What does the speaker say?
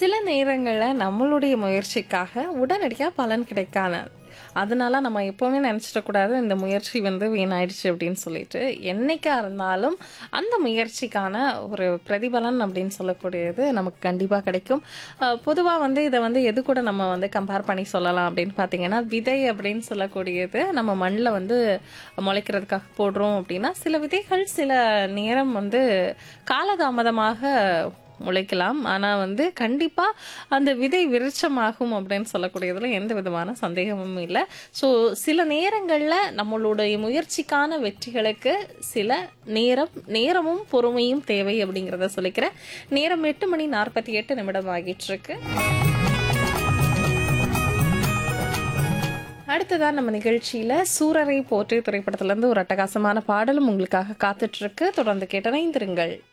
சில நேரங்களில் நம்மளுடைய முயற்சிக்காக உடனடியாக பலன் கிடைக்காது அதனால நம்ம எப்போவுமே நினச்சிடக்கூடாது இந்த முயற்சி வந்து வீணாயிடுச்சு அப்படின்னு சொல்லிட்டு என்னைக்கா இருந்தாலும் அந்த முயற்சிக்கான ஒரு பிரதிபலன் அப்படின்னு சொல்லக்கூடியது நமக்கு கண்டிப்பாக கிடைக்கும் பொதுவாக வந்து இதை வந்து எது கூட நம்ம வந்து கம்பேர் பண்ணி சொல்லலாம் அப்படின்னு பார்த்தீங்கன்னா விதை அப்படின்னு சொல்லக்கூடியது நம்ம மண்ணில் வந்து முளைக்கிறதுக்காக போடுறோம் அப்படின்னா சில விதைகள் சில நேரம் வந்து காலதாமதமாக முளைக்கலாம் ஆனால் வந்து கண்டிப்பாக அந்த விதை விருட்சமாகும் அப்படின்னு சொல்லக்கூடியதில் எந்த விதமான சந்தேகமும் இல்லை ஸோ சில நேரங்களில் நம்மளுடைய முயற்சிக்கான வெற்றிகளுக்கு சில நேரம் நேரமும் பொறுமையும் தேவை அப்படிங்கிறத சொல்லிக்கிறேன் நேரம் எட்டு மணி நாற்பத்தி எட்டு நிமிடம் ஆகிட்டு இருக்கு அடுத்ததான் நம்ம நிகழ்ச்சியில் சூரரை போற்றி திரைப்படத்திலேருந்து ஒரு அட்டகாசமான பாடலும் உங்களுக்காக காத்துட்டு இருக்கு தொடர்ந்து கேட்டனைந்திருங்கள்